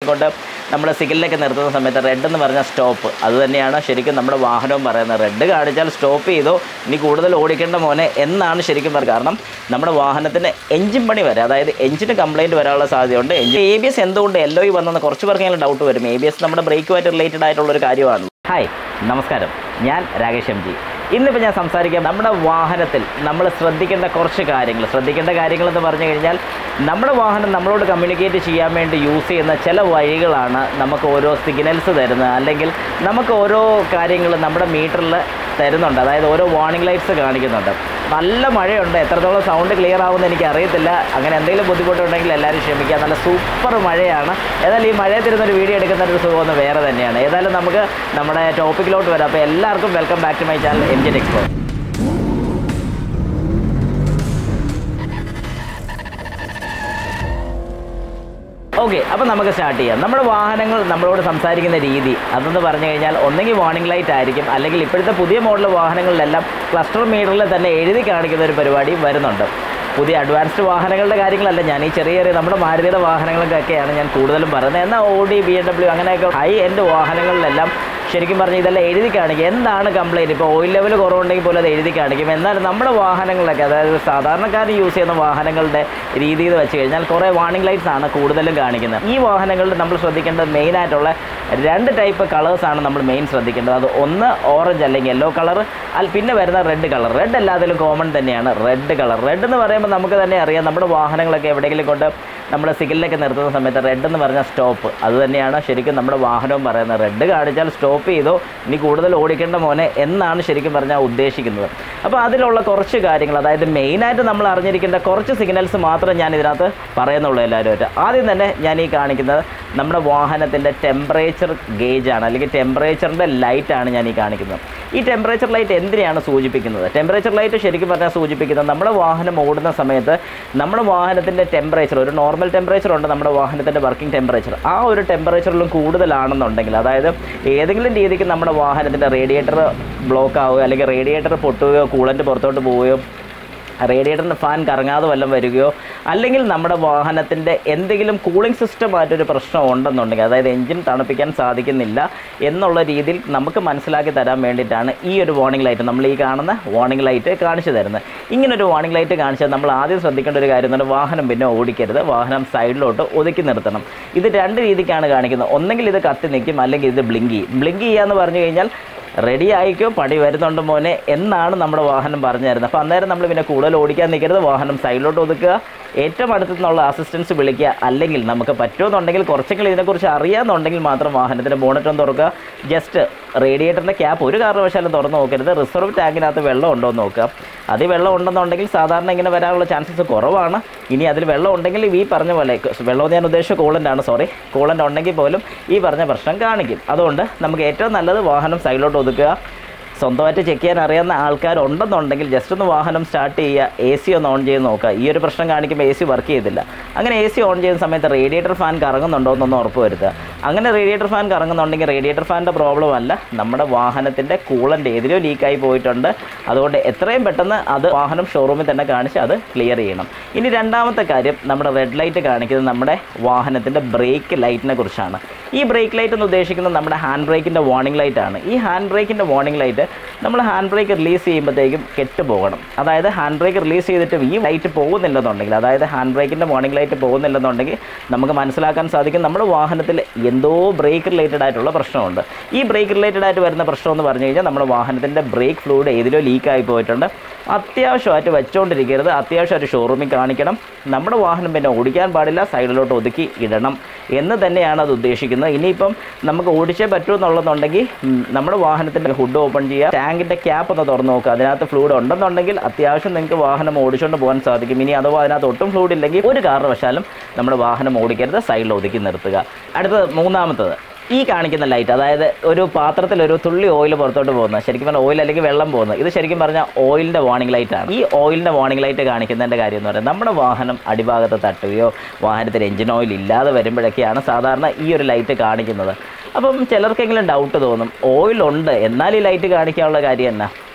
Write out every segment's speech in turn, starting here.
കൊണ്ട് നമ്മൾ സിഗ്നലൊക്കെ നിർത്തുന്ന സമയത്ത് റെഡ് എന്ന് പറഞ്ഞാൽ സ്റ്റോപ്പ് അത് തന്നെയാണ് ശരിക്കും നമ്മുടെ വാഹനവും പറയുന്നത് റെഡ് കാണിച്ചാൽ സ്റ്റോപ്പ് ചെയ്തോ ഇനി കൂടുതൽ ഓടിക്കേണ്ട മോനെ എന്നാണ് ശരിക്കും പറയുക കാരണം നമ്മുടെ വാഹനത്തിന് എഞ്ചിൻ പണി വരെ അതായത് എഞ്ചിന് കംപ്ലൈൻറ്റ് വരാനുള്ള സാധ്യതയുണ്ട് എഞ്ചിൻ എ ബി എസ് എന്തുകൊണ്ട് എല്ലോ ഈ വന്നെന്ന് കുറച്ച് പേർക്കെങ്കിലും ഡൗട്ട് വരും എ ബി എസ് നമ്മുടെ ബ്രേക്കുമായിട്ട് റിലേറ്റഡ് ആയിട്ടുള്ള ഒരു കാര്യമാണ് ഹായ് നമസ്കാരം ഞാൻ രാകേഷ് എം ജി ഇന്നിപ്പോൾ ഞാൻ സംസാരിക്കാം നമ്മുടെ വാഹനത്തിൽ നമ്മൾ ശ്രദ്ധിക്കേണ്ട കുറച്ച് കാര്യങ്ങൾ ശ്രദ്ധിക്കേണ്ട കാര്യങ്ങൾ എന്ന് പറഞ്ഞു കഴിഞ്ഞാൽ നമ്മുടെ വാഹനം നമ്മളോട് കമ്മ്യൂണിക്കേറ്റ് ചെയ്യാൻ വേണ്ടി യൂസ് ചെയ്യുന്ന ചില വഴികളാണ് നമുക്ക് ഓരോ സിഗ്നൽസ് തരുന്നത് അല്ലെങ്കിൽ നമുക്ക് ഓരോ കാര്യങ്ങൾ നമ്മുടെ മീറ്ററിൽ തരുന്നുണ്ട് അതായത് ഓരോ വാർണിംഗ് ലൈറ്റ്സ് കാണിക്കുന്നുണ്ട് നല്ല മഴയുണ്ട് എത്രത്തോളം സൗണ്ട് ക്ലിയർ ആവുമെന്ന് എനിക്ക് അറിയത്തില്ല അങ്ങനെ എന്തെങ്കിലും ബുദ്ധിമുട്ടുണ്ടെങ്കിൽ എല്ലാവരും ക്ഷമിക്കുക നല്ല സൂപ്പർ മഴയാണ് ഏതായാലും ഈ മഴയത്തിരുന്നൊരു വീഡിയോ എടുക്കുന്ന ഒരു സുഖമൊന്ന് വേറെ തന്നെയാണ് ഏതായാലും നമുക്ക് നമ്മുടെ ടോപ്പിക്കിലോട്ട് വരാം അപ്പോൾ എല്ലാവർക്കും welcome back to my channel M G expo okay അപ്പോൾ നമുക്ക് സ്റ്റാർട്ട് ചെയ്യാം നമ്മുടെ വാഹനങ്ങൾ നമ്മളോട് സംസാരിക്കുന്ന രീതി അതെന്ന് പറഞ്ഞു കഴിഞ്ഞാൽ ഒന്നെങ്കിൽ വാർണിംഗ് ലൈറ്റ് ആയിരിക്കും അല്ലെങ്കിൽ ഇപ്പോഴത്തെ പുതിയ മോഡൽ വാഹനങ്ങളിലെല്ലാം ക്ലസ്റ്റർ മീറ്ററിൽ തന്നെ എഴുതി കാണിക്കുന്ന ഒരു പരിപാടി വരുന്നുണ്ട് പുതിയ അഡ്വാൻസ്ഡ് വാഹനങ്ങളുടെ കാര്യങ്ങളല്ല ഞാൻ ഈ ചെറിയ ചെറിയ നമ്മുടെ മാരുതിയുടെ വാഹനങ്ങൾക്കൊക്കെയാണ് ഞാൻ കൂടുതലും പറയുന്നത് എന്നാൽ ഓഡി ബി എം ഡബ്ല്യു അങ്ങനെയൊക്കെ ഹൈ എൻഡ് വാഹനങ്ങളിലെല്ലാം ശരിക്കും പറഞ്ഞാൽ ഇതെല്ലാം എഴുതി കാണിക്കും എന്താണ് കംപ്ലൈൻറ്റ് ഇപ്പോൾ ഓയിൽ ലെവൽ കുറവുണ്ടെങ്കിൽ പോലും അത് എഴുതി കാണിക്കും എന്നാൽ നമ്മുടെ വാഹനങ്ങളൊക്കെ അതായത് സാധാരണക്കാർ യൂസ് ചെയ്യുന്ന വാഹനങ്ങളുടെ രീതി എന്ന് വെച്ച് കഴിഞ്ഞാൽ കുറേ വാർണിംഗ് ലൈറ്റ്സ് ആണ് കൂടുതലും കാണിക്കുന്നത് ഈ വാഹനങ്ങളിൽ നമ്മൾ ശ്രദ്ധിക്കേണ്ടത് മെയിനായിട്ടുള്ള രണ്ട് ടൈപ്പ് കളേഴ്സാണ് നമ്മൾ മെയിൻ ശ്രദ്ധിക്കേണ്ടത് അത് ഒന്ന് ഓറഞ്ച് അല്ലെങ്കിൽ യെല്ലോ കളർ അല്ല പിന്നെ വരുന്ന റെഡ് കളർ റെഡ് എല്ലാത്തിലും കോമൺ തന്നെയാണ് റെഡ് കളർ റെഡ് എന്ന് പറയുമ്പോൾ നമുക്ക് തന്നെ അറിയാം നമ്മുടെ വാഹനങ്ങളൊക്കെ എവിടെയെങ്കിലും കൊണ്ട് നമ്മൾ സിഗ്നലൊക്കെ നിർത്തുന്ന സമയത്ത് റെഡ് എന്ന് പറഞ്ഞാൽ സ്റ്റോപ്പ് അത് തന്നെയാണ് ശരിക്കും നമ്മുടെ വാഹനവും പറയുന്നത് റെഡ് കാണിച്ചാൽ സ്റ്റോപ്പ് ചെയ്തോ ഇനി കൂടുതൽ ഓടിക്കേണ്ട മോനെ എന്നാണ് ശരിക്കും പറഞ്ഞാൽ ഉദ്ദേശിക്കുന്നത് അപ്പോൾ അതിലുള്ള കുറച്ച് കാര്യങ്ങൾ അതായത് മെയിനായിട്ട് നമ്മൾ അറിഞ്ഞിരിക്കേണ്ട കുറച്ച് സിഗ്നൽസ് മാത്രം ഞാൻ ഇതിനകത്ത് പറയുന്നുള്ളൂ എല്ലാവരുമായിട്ട് ആദ്യം തന്നെ ഞാൻ ഈ കാണിക്കുന്നത് നമ്മുടെ വാഹനത്തിൻ്റെ ടെമ്പറേച്ചർ ഗേജ് ആണ് അല്ലെങ്കിൽ ടെമ്പറേച്ചറിൻ്റെ ലൈറ്റാണ് ഞാൻ ഈ കാണിക്കുന്നത് ഈ ടെമ്പറേച്ചർ ലൈറ്റ് എന്തിനെയാണ് സൂചിപ്പിക്കുന്നത് ടെമ്പറേച്ചർ ലൈറ്റ് ശരിക്കും പറഞ്ഞാൽ സൂചിപ്പിക്കുന്നത് നമ്മുടെ വാഹനം ഓടുന്ന സമയത്ത് നമ്മുടെ വാഹനത്തിൻ്റെ ടെമ്പറേച്ചർ ഒരു നോർമൽ ടെമ്പറേച്ചർ ഉണ്ട് നമ്മുടെ വാഹനത്തിൻ്റെ വർക്കിംഗ് ടെമ്പറേച്ചർ ആ ഒരു ടെമ്പറേച്ചറിലും കൂടുതലാണെന്നുണ്ടെങ്കിൽ അതായത് ഏതെങ്കിലും രീതിക്ക് നമ്മുടെ വാഹനത്തിൻ്റെ റേഡിയേറ്റർ ബ്ലോക്ക് ആവുകയോ അല്ലെങ്കിൽ റേഡിയേറ്റർ പൊട്ടുകയോ കൂളൻ്റ് പുറത്തോട്ട് പോവുകയോ റേഡിയേറ്ററിൻ്റെ ഫാൻ കറങ്ങാതെ വല്ലതും വരികയോ അല്ലെങ്കിൽ നമ്മുടെ വാഹനത്തിൻ്റെ എന്തെങ്കിലും കൂളിംഗ് സിസ്റ്റമായിട്ടൊരു പ്രശ്നം ഉണ്ടെന്നുണ്ടെങ്കിൽ അതായത് എഞ്ചിൻ തണുപ്പിക്കാൻ സാധിക്കുന്നില്ല എന്നുള്ള രീതിയിൽ നമുക്ക് മനസ്സിലാക്കി തരാൻ വേണ്ടിയിട്ടാണ് ഈ ഒരു വാർണിംഗ് ലൈറ്റ് നമ്മൾ ഈ കാണുന്ന വാർണിംഗ് ലൈറ്റ് കാണിച്ചു തരുന്നത് ഇങ്ങനൊരു വാർണിംഗ് ലൈറ്റ് കാണിച്ചാൽ നമ്മൾ ആദ്യം ശ്രദ്ധിക്കേണ്ട ഒരു കാര്യം എന്ന് പറഞ്ഞാൽ വാഹനം പിന്നെ ഓടിക്കരുത് വാഹനം സൈഡിലോട്ട് ഒതുക്കി നിർത്തണം ഇത് രണ്ട് രീതിക്കാണ് കാണിക്കുന്നത് ഒന്നെങ്കിൽ ഇത് കത്തി നിൽക്കും അല്ലെങ്കിൽ ഇത് ബ്ലിങ്ക് ചെയ്യും ബ്ലിങ്ക് ചെയ്യുക എന്ന് പറഞ്ഞു കഴിഞ്ഞാൽ റെഡി ആയിക്കോ പണി വരുന്നുണ്ട് മോനെ എന്നാണ് നമ്മുടെ വാഹനം പറഞ്ഞു തരുന്നത് അപ്പോൾ അന്നേരം നമ്മൾ പിന്നെ കൂടുതൽ ഓടിക്കാൻ നിൽക്കരുത് വാഹനം സൈഡിലോട്ട് ഒതുക്കുക ഏറ്റവും അടുത്തു നിന്നുള്ള അസിസ്റ്റൻസ് വിളിക്കുക അല്ലെങ്കിൽ നമുക്ക് പറ്റുമെന്നുണ്ടെങ്കിൽ കുറച്ചെങ്കിലും ഇതിനെക്കുറിച്ച് അറിയാമെന്നുണ്ടെങ്കിൽ മാത്രം വാഹനത്തിൻ്റെ ബോണറ്റ് ഒന്ന് തുറക്കുക ജസ്റ്റ് റേഡിയേറ്ററിൻ്റെ ക്യാപ്പ് ഒരു കാരണവശാലും തുറന്ന് നോക്കരുത് റിസർവ് ടാങ്കിനകത്ത് വെള്ളം ഉണ്ടോ എന്ന് നോക്കുക അതിൽ വെള്ളം ഉണ്ടെന്നുണ്ടെങ്കിൽ സാധാരണ ഇങ്ങനെ വരാനുള്ള ചാൻസസ് കുറവാണ് ഇനി അതിൽ വെള്ളം ഉണ്ടെങ്കിൽ ഈ പറഞ്ഞ പോലെ വെള്ളം ഞാൻ ഉദ്ദേശിച്ച കൂളൻ്റ് ആണ് സോറി കൂളൻ്റ് ഉണ്ടെങ്കിൽ പോലും ഈ പറഞ്ഞ പ്രശ്നം കാണിക്കും അതുകൊണ്ട് നമുക്ക് ഏറ്റവും നല്ലത് വാഹനം സൈഡിലോട്ട് ഒതുക്കുക സ്വന്തമായിട്ട് ചെക്ക് ചെയ്യാൻ അറിയാവുന്ന ആൾക്കാരുണ്ടെന്നുണ്ടെങ്കിൽ ജസ്റ്റ് ഒന്ന് വാഹനം സ്റ്റാർട്ട് ചെയ്യുക എ സി ഒന്ന് ഓൺ ചെയ്ത് നോക്കുക ഈ ഒരു പ്രശ്നം കാണിക്കുമ്പോൾ എ സി വർക്ക് ചെയ്തില്ല അങ്ങനെ എ സി ഓൺ ചെയ്യുന്ന സമയത്ത് റേഡിയേറ്റർ ഫാൻ കറങ്ങുന്നുണ്ടോ എന്നൊന്ന് ഉറപ്പ് വരുത്തുക അങ്ങനെ റേഡിയേറ്റർ ഫാൻ കറങ്ങുന്നുണ്ടെങ്കിൽ റേഡിയേറ്റർ ഫാനിൻ്റെ പ്രോബ്ലം അല്ല നമ്മുടെ വാഹനത്തിൻ്റെ കൂളൻ്റ് ഏതിലോ ലീക്കായി പോയിട്ടുണ്ട് അതുകൊണ്ട് എത്രയും പെട്ടെന്ന് അത് വാഹനം ഷോറൂമിൽ തന്നെ കാണിച്ച് അത് ക്ലിയർ ചെയ്യണം ഇനി രണ്ടാമത്തെ കാര്യം നമ്മുടെ റെഡ് ലൈറ്റ് കാണിക്കുന്നത് നമ്മുടെ വാഹനത്തിൻ്റെ ബ്രേക്ക് ലൈറ്റിനെ കുറിച്ചാണ് ഈ ബ്രേക്ക് ലൈറ്റ് എന്ന് ഉദ്ദേശിക്കുന്നത് നമ്മുടെ ഹാൻഡ് ബ്രേക്കിൻ്റെ വാർണിംഗ് ലൈറ്റ് ആണ് ഈ ഹാൻഡ് ബ്രേക്കിൻ്റെ വാർണിംഗ് ലൈറ്റ് നമ്മൾ ഹാൻഡ് ബ്രേക്ക് റിലീസ് ചെയ്യുമ്പോഴത്തേക്കും കെട്ടുപോകണം അതായത് ഹാൻഡ് ബ്രേക്ക് റിലീസ് ചെയ്തിട്ട് ഈ ലൈറ്റ് പോകുന്നില്ലെന്നുണ്ടെങ്കിൽ അതായത് ഹാൻഡ് ബ്രേക്കിൻ്റെ വാർണിംഗ് ലൈറ്റ് പോകുന്നില്ലെന്നുണ്ടെങ്കിൽ നമുക്ക് മനസ്സിലാക്കാൻ സാധിക്കും നമ്മുടെ വാഹനത്തിൽ എന്തോ ബ്രേക്ക് റിലേറ്റഡ് ആയിട്ടുള്ള പ്രശ്നമുണ്ട് ഈ ബ്രേക്ക് റിലേറ്റഡ് ആയിട്ട് വരുന്ന പ്രശ്നം എന്ന് പറഞ്ഞു കഴിഞ്ഞാൽ നമ്മുടെ വാഹനത്തിൻ്റെ ബ്രേക്ക് ഫ്ലൂയിഡ് ഏതിലോ ലീക്കായി പോയിട്ടുണ്ട് അത്യാവശ്യമായിട്ട് വെച്ചുകൊണ്ടിരിക്കരുത് അത്യാവശ്യമായിട്ട് ഷോറൂമിൽ കാണിക്കണം നമ്മുടെ വാഹനം പിന്നെ ഓടിക്കാൻ പാടില്ല സൈഡിലോട്ട് ഒതുക്കി ഇടണം എന്ന് തന്നെയാണ് അത് ഉദ്ദേശിക്കുന്നത് ഇനിയിപ്പം നമുക്ക് ഓടിച്ചേ പറ്റൂ എന്നുള്ളതുണ്ടെങ്കിൽ ഉം, നമ്മുടെ വാഹനത്തിൻ്റെ ഹുഡ് ഓപ്പൺ ചെയ്യുക ടാങ്കിൻ്റെ ക്യാപ്പ് ഒന്ന് തുറന്ന് നോക്കുക അതിനകത്ത് ഫ്ലൂയിഡ് ഉണ്ടെന്നുണ്ടെങ്കിൽ അത്യാവശ്യം നിങ്ങൾക്ക് വാഹനം ഓടിച്ചുകൊണ്ട് പോകാൻ സാധിക്കും ഇനി അഥവാ അതിനകത്ത് ഒട്ടും ഫ്ലൂയിഡ് ഇല്ലെങ്കിൽ ഒരു കാരണവശാലും നമ്മുടെ വാഹനം ഓടിക്കരുത് സൈഡിൽ ഒതുക്കി നിർത്തുക അടുത്തത് മൂന്നാമത്തത് ഈ കാണിക്കുന്ന ലൈറ്റ് അതായത് ഒരു പാത്രത്തിൽ ഒരു തുള്ളി ഓയിൽ പുറത്തോട്ട് പോകുന്നത് ശരിക്കും പറഞ്ഞാൽ ഓയിൽ അല്ലെങ്കിൽ വെള്ളം പോകുന്നത് ഇത് ശരിക്കും പറഞ്ഞാൽ ഓയിലിൻ്റെ വാർണിംഗ് ലൈറ്റ് ആണ് ഈ ഓയിലിൻ്റെ വാർണിംഗ് ലൈറ്റ് കാണിക്കുന്നതിൻ്റെ കാര്യം എന്ന് പറയുന്നത് നമ്മുടെ വാഹനം അടിഭാഗത്ത് തട്ടുകയോ വാഹനത്തിൽ എഞ്ചിൻ ഓയിൽ ഇല്ലാതെ വരുമ്പോഴൊക്കെയാണ് സാധാരണ ഈ ഒരു ലൈറ്റ് കാണിക്കുന്നത് അപ്പം ചിലർക്കെങ്കിലും ഡൗട്ട് തോന്നും ഓയിലുണ്ട് എന്നാൽ ഈ ലൈറ്റ് കാണിക്കാനുള്ള കാര്യം എന്നാ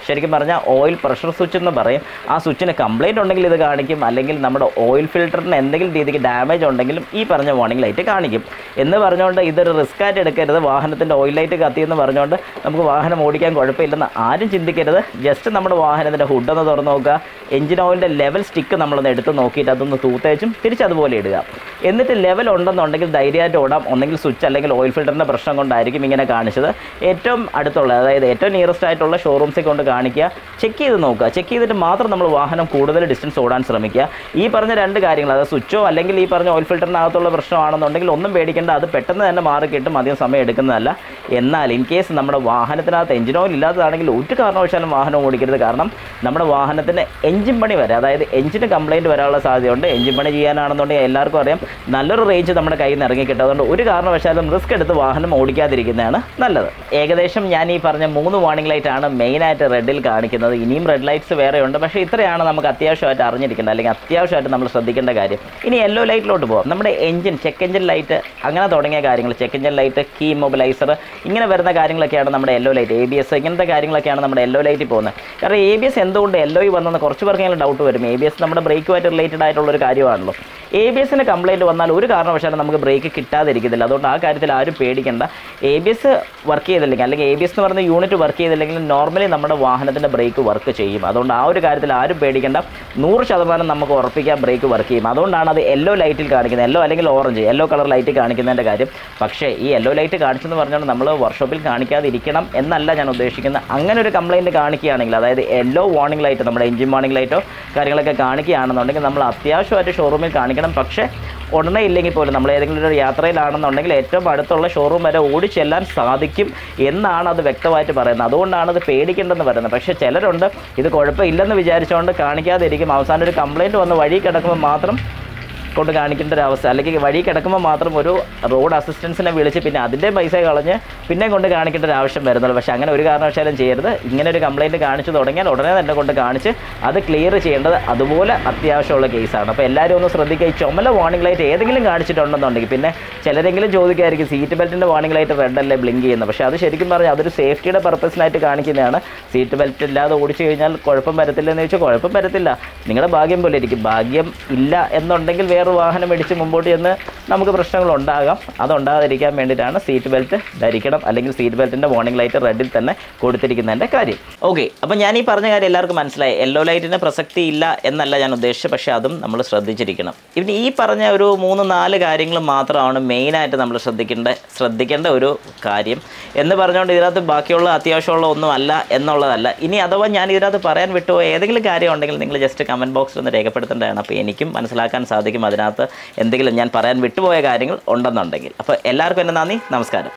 ശരിക്കും പറഞ്ഞാൽ ഓയിൽ പ്രഷർ സ്വിച്ച് എന്ന് പറയും ആ സ്വിച്ചിന് കംപ്ലൈൻറ്റ് ഉണ്ടെങ്കിൽ ഇത് കാണിക്കും അല്ലെങ്കിൽ നമ്മുടെ ഓയിൽ ഫിൽറ്ററിന് എന്തെങ്കിലും രീതിക്ക് ഡാമേജ് ഉണ്ടെങ്കിലും ഈ പറഞ്ഞ വാർണിംഗ് ലൈറ്റ് കാണിക്കും എന്ന് പറഞ്ഞുകൊണ്ട് ഇതൊരു റിസ്ക് ആയിട്ട് എടുക്കരുത് വാഹനത്തിൻ്റെ ഓയിൽ ലൈറ്റ് കത്തിയെന്ന് പറഞ്ഞുകൊണ്ട് നമുക്ക് വാഹനം ഓടിക്കാൻ കുഴപ്പമില്ലെന്ന് ആരും ചിന്തിക്കരുത് ജസ്റ്റ് നമ്മുടെ വാഹനത്തിൻ്റെ ഹുഡൊന്ന് തുറന്ന് നോക്കുക എഞ്ചിൻ ഓയിലിൻ്റെ ലെവൽ സ്റ്റിക്ക് നമ്മളൊന്ന് എടുത്ത് നോക്കിയിട്ട് അതൊന്ന് തൂത്തേച്ചും തിരിച്ചതുപോലെ ഇടുക എന്നിട്ട് ലെവൽ ഉണ്ടെന്നുണ്ടെങ്കിൽ ധൈര്യമായിട്ട് ഓടാം ഒന്നെങ്കിൽ സ്വിച്ച് അല്ലെങ്കിൽ ഓയിൽ ഫിൽറ്ററിൻ്റെ പ്രശ്നം കൊണ്ടായിരിക്കും ഇങ്ങനെ കാണിച്ചത് ഏറ്റവും അടുത്തുള്ള അതായത് ഏറ്റവും നിയറസ്റ്റ് ആയിട്ടുള്ള ഷോറൂംസിൽ കൊണ്ട് കാണിക്കുക ചെക്ക് ചെയ്ത് നോക്കുക ചെക്ക് ചെയ്തിട്ട് മാത്രം നമ്മൾ വാഹനം കൂടുതൽ ഡിസ്റ്റൻസ് ഓടാൻ ശ്രമിക്കുക ഈ പറഞ്ഞ രണ്ട് കാര്യങ്ങൾ അതായത് സ്വിച്ചോ അല്ലെങ്കിൽ ഈ പറഞ്ഞ ഓയിൽ ഫിൽറ്ററിനകത്തുള്ള പ്രശ്നമാണെന്നുണ്ടെങ്കിൽ ഒന്നും പേടിക്കേണ്ട അത് പെട്ടെന്ന് തന്നെ മാറി കിട്ടും അധികം സമയം എടുക്കുന്നതല്ല എന്നാൽ ഇൻ കേസ് നമ്മുടെ വാഹനത്തിനകത്ത് എഞ്ചിൻ ഓയിൽ ഇല്ലാത്തതാണെങ്കിൽ ഒരു കാരണവശാലും വാഹനം ഓടിക്കരുത് കാരണം നമ്മുടെ വാഹനത്തിന് എഞ്ചിൻ പണി വരെ അതായത് എഞ്ചിന് കംപ്ലൈൻറ്റ് വരാനുള്ള സാധ്യതയുണ്ട് എഞ്ചിൻ പണി ചെയ്യാനാണെന്നുണ്ടെങ്കിൽ എല്ലാവർക്കും അറിയാം നല്ലൊരു റേഞ്ച് നമ്മുടെ കയ്യിൽ നിന്ന് ഇറങ്ങി കിട്ടും അതുകൊണ്ട് ഒരു കാരണവശാലും റിസ്ക് എടുത്ത് വാഹനം ഓടിക്കാതിരിക്കുന്നതാണ് നല്ലത് ഏകദേശം ഞാൻ ഈ പറഞ്ഞ മൂന്ന് വാർണിംഗ് ലൈറ്റ് ആണ് മെയിനായിട്ട് റെഡിൽ കാണിക്കുന്നത് ഇനിയും റെഡ് ലൈറ്റ്സ് വേറെ ഉണ്ട് പക്ഷേ ഇത്രയാണ് നമുക്ക് അത്യാവശ്യമായിട്ട് അറിഞ്ഞിരിക്കേണ്ടത് അല്ലെങ്കിൽ അത്യാവശ്യമായിട്ട് നമ്മൾ ശ്രദ്ധിക്കേണ്ട കാര്യം ഇനി യെല്ലോ ലൈറ്റിലോട്ട് പോകാം നമ്മുടെ എഞ്ചിൻ ചെക്ക് എഞ്ചിൻ ലൈറ്റ് അങ്ങനെ തുടങ്ങിയ കാര്യങ്ങൾ check engine light key mobiliser ഇങ്ങനെ വരുന്ന കാര്യങ്ങളൊക്കെയാണ് നമ്മുടെ yellow light A B S ഇങ്ങനത്തെ കാര്യങ്ങളൊക്കെയാണ് നമ്മുടെ യെല്ലോ ലൈറ്റിൽ പോകുന്നത് കാരണം എ ബി എസ് എന്തുകൊണ്ട് യെല്ലോയിൽ വന്നെന്ന് കുറച്ച് പേർക്കെങ്കിലും ഡൗട്ട് വരും എ ബി എസ് നമ്മുടെ ബ്രേക്കുമായിട്ട് റിലേറ്റഡ് ആയിട്ടുള്ള ഒരു കാര്യമാണല്ലോ എ ബി എസിന് കംപ്ലൈൻറ്റ് വന്നാൽ ഒരു കാരണവശാലും നമുക്ക് ബ്രേക്ക് കിട്ടാതിരിക്കത്തില്ല അതുകൊണ്ട് ആ കാര്യത്തിൽ ആരും പേടിക്കേണ്ട എ ബി എസ് വർക്ക് ചെയ്തില്ലെങ്കിൽ അല്ലെങ്കിൽ എ ബി എസ് എന്ന് പറയുന്ന യൂണിറ്റ് വർക്ക് ചെയ്തില്ലെങ്കിൽ നോർമലി നമ്മുടെ വാഹനത്തിൻ്റെ ബ്രേക്ക് വർക്ക് ചെയ്യും അതുകൊണ്ട് ആ ഒരു കാര്യത്തിൽ ആരും പേടിക്കേണ്ട നൂറ് ശതമാനം നമുക്ക് ഉറപ്പിക്കാം ബ്രേക്ക് വർക്ക് ചെയ്യും അതുകൊണ്ടാണ് അത് യെല്ലോ ലൈറ്റിൽ കാണിക്കുന്നത് യെല്ലോ അല്ലെങ്കിൽ ഓറഞ്ച് യെല്ലോ കളർ ലൈറ്റ് കാണിക്കുന്നതിൻ്റെ കാര്യം പക്ഷേ ഈ യെല്ലോ ലൈറ്റ് കാണിച്ചെന്ന് പറഞ്ഞാൽ നമ്മൾ വർക്ക്ഷോപ്പിൽ കാണിക്കാതിരിക്കണം എന്നല്ല ഞാൻ ഉദ്ദേശിക്കുന്നത് അങ്ങനെ ഒരു കംപ്ലൈൻറ്റ് കാണിക്കുകയാണെങ്കിൽ അതായത് യെല്ലോ വാർണിംഗ് ലൈറ്റ് നമ്മുടെ എഞ്ചിൻ വാർണിംഗ് ലൈറ്റോ കാര്യങ്ങളൊക്കെ കാണിക്കുകയാണെന്നുണ്ടെങ്കിൽ നമ്മൾ അത്യാവശ്യമായിട്ട് ഷോറൂമിൽ കാണിക്കണം പക്ഷേ ഉടനെ ഇല്ലെങ്കിൽ പോലും നമ്മൾ ഏതെങ്കിലും ഒരു യാത്രയിലാണെന്നുണ്ടെങ്കിൽ ഏറ്റവും അടുത്തുള്ള ഷോറൂം വരെ ഓടി ചെല്ലാൻ സാധിക്കും എന്നാണ് അത് വ്യക്തമായിട്ട് പറയുന്നത് അതുകൊണ്ടാണ് അത് പേടിക്കേണ്ടെന്ന് പറയുന്നത് പക്ഷേ ചിലരുണ്ട് ഇത് കുഴപ്പമില്ലെന്ന് വിചാരിച്ചുകൊണ്ട് കാണിക്കാതിരിക്കും അവസാനം ഒരു കംപ്ലൈൻറ്റ് വന്ന് വഴി കിടക്കുമ്പോൾ മാത്രം കൊണ്ട് കാണിക്കേണ്ട ഒരു അവസ്ഥ അല്ലെങ്കിൽ വഴി കിടക്കുമ്പോൾ മാത്രം ഒരു റോഡ് അസിസ്റ്റൻസിനെ വിളിച്ച് പിന്നെ അതിൻ്റെ പൈസ കളഞ്ഞ് പിന്നെ കൊണ്ട് കാണിക്കേണ്ട ഒരു ആവശ്യം വരുന്നുള്ളൂ പക്ഷേ അങ്ങനെ ഒരു കാരണവശാലും ചെയ്യരുത് ഇങ്ങനെ ഒരു കംപ്ലൈൻറ്റ് കാണിച്ചു തുടങ്ങിയാൽ ഉടനെ തന്നെ കൊണ്ട് കാണിച്ച് അത് ക്ലിയർ ചെയ്യേണ്ടത് അതുപോലെ അത്യാവശ്യമുള്ള കേസാണ് അപ്പോൾ എല്ലാവരും ഒന്ന് ശ്രദ്ധിക്കുക ഈ ചുമല വാർണിംഗ് ലൈറ്റ് ഏതെങ്കിലും കാണിച്ചിട്ടുണ്ടെന്നുണ്ടെങ്കിൽ പിന്നെ ചിലരെങ്കിലും ചോദിക്കായിരിക്കും സീറ്റ് ബെൽറ്റിൻ്റെ വാർണിംഗ് ലൈറ്റ് റെഡ് അല്ലേ ബ്ലിങ്ക് ചെയ്യുന്നത് പക്ഷേ അത് ശരിക്കും പറഞ്ഞാൽ അതൊരു സേഫ്റ്റിയുടെ പർപ്പസിനായിട്ട് കാണിക്കുന്നതാണ് സീറ്റ് ബെൽറ്റ് ഇല്ലാതെ ഓടിച്ചു കഴിഞ്ഞാൽ കുഴപ്പം വരത്തില്ല എന്ന് ചോദിച്ചാൽ കുഴപ്പം വരത്തില്ല നിങ്ങളുടെ ഭാഗ്യം പോലെ ഇരിക്കും ഭാഗ്യം ഇല്ല എന്നുണ്ടെങ്കിൽ വേറെ വാഹനം ഇടിച്ച് മുമ്പോട്ട് ചെന്ന് നമുക്ക് പ്രശ്നങ്ങൾ ഉണ്ടാകാം അതുണ്ടാകാതിരിക്കാൻ വേണ്ടിയിട്ടാണ് സീറ്റ് ബെൽറ്റ് ധരിക്കണം അല്ലെങ്കിൽ സീറ്റ് ബെൽറ്റിൻ്റെ വാർണിംഗ് ലൈറ്റ് റെഡിൽ തന്നെ കൊടുത്തിരിക്കുന്നതിൻ്റെ കാര്യം ഓക്കെ അപ്പോൾ ഞാൻ ഈ പറഞ്ഞ കാര്യം എല്ലാവർക്കും മനസ്സിലായി യെല്ലോ ലൈറ്റിന് പ്രസക്തി ഇല്ല എന്നല്ല ഞാൻ ഉദ്ദേശിച്ചത് പക്ഷേ അതും നമ്മൾ ശ്രദ്ധിച്ചിരിക്കണം ഇനി ഈ പറഞ്ഞ ഒരു മൂന്ന് നാല് കാര്യങ്ങൾ മാത്രമാണ് മെയിനായിട്ട് നമ്മൾ ശ്രദ്ധിക്കേണ്ട ശ്രദ്ധിക്കേണ്ട ഒരു കാര്യം എന്ന് പറഞ്ഞുകൊണ്ട് ഇതിനകത്ത് ബാക്കിയുള്ള അത്യാവശ്യമുള്ള ഒന്നും അല്ല എന്നുള്ളതല്ല ഇനി അഥവാ ഞാൻ ഇതിനകത്ത് പറയാൻ വിട്ടുപോയ ഏതെങ്കിലും കാര്യം ഉണ്ടെങ്കിൽ നിങ്ങൾ ജസ്റ്റ് കമൻറ്റ് ബോക്സിൽ ഒന്ന് രേഖപ്പെടുത്തേണ്ടതാണ് അപ്പോൾ എനിക്കും മനസ്സിലാക്കാൻ സാധിക്കും അതിനകത്ത് എന്തെങ്കിലും ഞാൻ പറയാൻ വിട്ടുപോയ കാര്യങ്ങൾ ഉണ്ടെന്നുണ്ടെങ്കിൽ അപ്പോൾ എല്ലാവർക്കും എൻ്റെ നന്ദി നമസ്കാരം